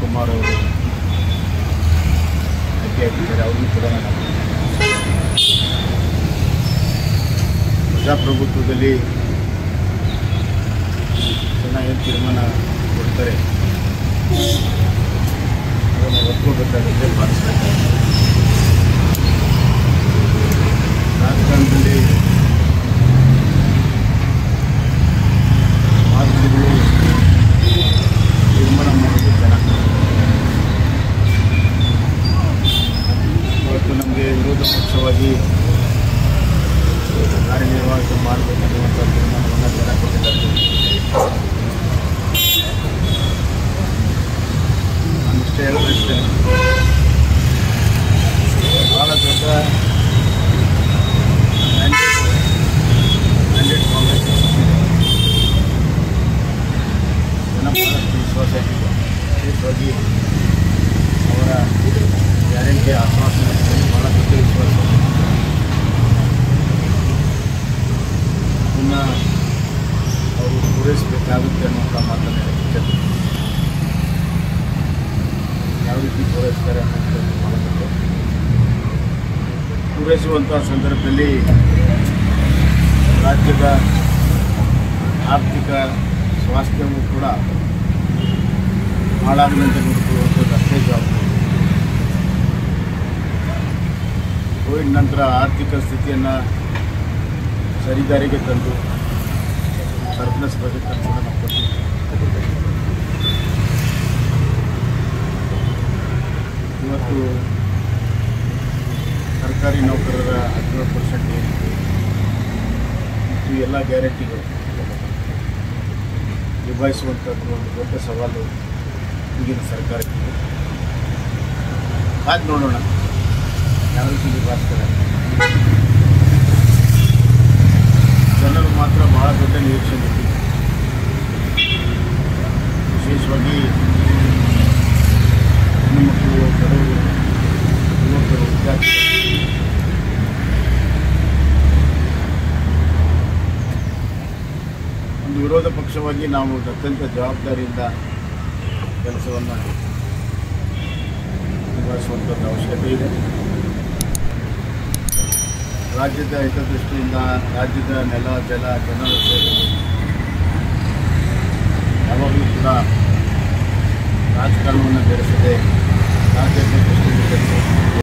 ಕುಮಾರ್ ಅವರು ಆಯ್ಕೆಯಾಗಿದ್ದಾರೆ ಅವ್ರಿಗೂ ಕೂಡ ನಾನು ಪ್ರಜಾಪ್ರಭುತ್ವದಲ್ಲಿ ಜನ ಏನು ತೀರ್ಮಾನ ಕೊಡ್ತಾರೆ ಅದನ್ನು ಒಪ್ಕೋಬೇಕಾಗುತ್ತೆ ಪಾಲಿಸಬೇಕಾಗುತ್ತೆ ರಾಜಕಾರಣದಲ್ಲಿ ಮಾತುಗಳು ತೀರ್ಮಾನ ಮಾಡೋದು ಜನ ಇವತ್ತು ನಮಗೆ ವಿರೋಧ ಪಕ್ಷವಾಗಿ ಕಾರ್ಯನಿರ್ವಾಹಕ ಮಾಡಬೇಕನ್ನುವಂಥ ತೀರ್ಮಾನವನ್ನು ಜನ ಕೊಟ್ಟಿದ್ದಾರೆ ನಾನು ಇಷ್ಟೇ ಹೇಳೋದಿಷ್ಟೇ ಭಾಳ ದೊಡ್ಡ ಮ್ಯಾಂಡೇಟ್ ಕಾಂಗ್ರೆಸ್ ಜನ ಬಹಳಷ್ಟು ವಿಶ್ವಾಸ ಇಟ್ಟಿದೆ ವಿಶೇಷವಾಗಿ ಅವರ ಗ್ಯಾರಂಟಿ ಆಶ್ವಾಸನೆ ಬಹಳ ದೊಡ್ಡ ವಿಶ್ವಾಸ ಅದನ್ನು ಅವರು ಪೂರೈಸಬೇಕಾಗುತ್ತೆ ಅನ್ನೋಂಥ ಮಾತನ್ನು ಹೇಳಿದ್ದಾರೆ ಯಾವ ರೀತಿ ಪೂರೈಸ್ತಾರೆ ಅನ್ನೋದು ಬಹಳ ದೊಡ್ಡ ಪೂರೈಸುವಂಥ ಸಂದರ್ಭದಲ್ಲಿ ರಾಜ್ಯದ ಆರ್ಥಿಕ ಸ್ವಾಸ್ಥ್ಯವೂ ಕೂಡ ಹಾಳಾಗದಂತೆ ನೋಡಿಕೊಳ್ಳುವಂಥದ್ದು ಅಷ್ಟೇ ಜವಾಬ್ದಾರಿ ಕೋವಿಡ್ ನಂತರ ಆರ್ಥಿಕ ಸ್ಥಿತಿಯನ್ನು ಸರಿದಾರಿಗೆ ತಂದು ಸರ್ಪ್ಲಸ್ ಬಜೆಟನ್ನು ಕೂಡ ನಾವು ಕೊಟ್ಟಿದ್ದೀವಿ ಇವತ್ತು ಸರ್ಕಾರಿ ನೌಕರರ ಹದಿನೇಳು ಪರ್ಸೆಂಟ್ ಏರಿಕೆ ಮತ್ತು ಎಲ್ಲ ಗ್ಯಾರಂಟಿಗಳು ನಿಭಾಯಿಸುವಂಥದ್ದು ಒಂದು ದೊಡ್ಡ ಸವಾಲು ಈಗಿನ ಸರ್ಕಾರಕ್ಕೆ ಕಾದು ನೋಡೋಣ ಯಾವ ರೀತಿ ನಿಭಾಯಿಸ್ತಾರೆ ಜನರು ಮಾತ್ರ ಬಹಳ ದೊಡ್ಡ ನಿರೀಕ್ಷೆ ಇಟ್ಟಿದ್ದಾರೆ ವಿಶೇಷವಾಗಿ ಹೆಣ್ಣು ಮಕ್ಕಳು ಬಡವರು ಯುವಕರು ವಿದ್ಯಾರ್ಥಿಗಳು ಒಂದು ವಿರೋಧ ಪಕ್ಷವಾಗಿ ನಾವು ಅತ್ಯಂತ ಜವಾಬ್ದಾರಿಯಿಂದ ಕೆಲಸವನ್ನು ನಿಭಾಯಿಸುವಂಥದ್ದು ಅವಶ್ಯಕತೆ ಇದೆ ರಾಜ್ಯದ ಹಿತದೃಷ್ಟಿಯಿಂದ ರಾಜ್ಯದ ನೆಲ ಜಲ ಜನರ ಸೇವೆ ಯಾವಾಗಲೂ ಕೂಡ ರಾಜಕಾರಣವನ್ನು ಬೆಳೆಸದೆ ರಾಜ್ಯದ ದೃಷ್ಟಿಯಿಂದ ಕೆಲಸ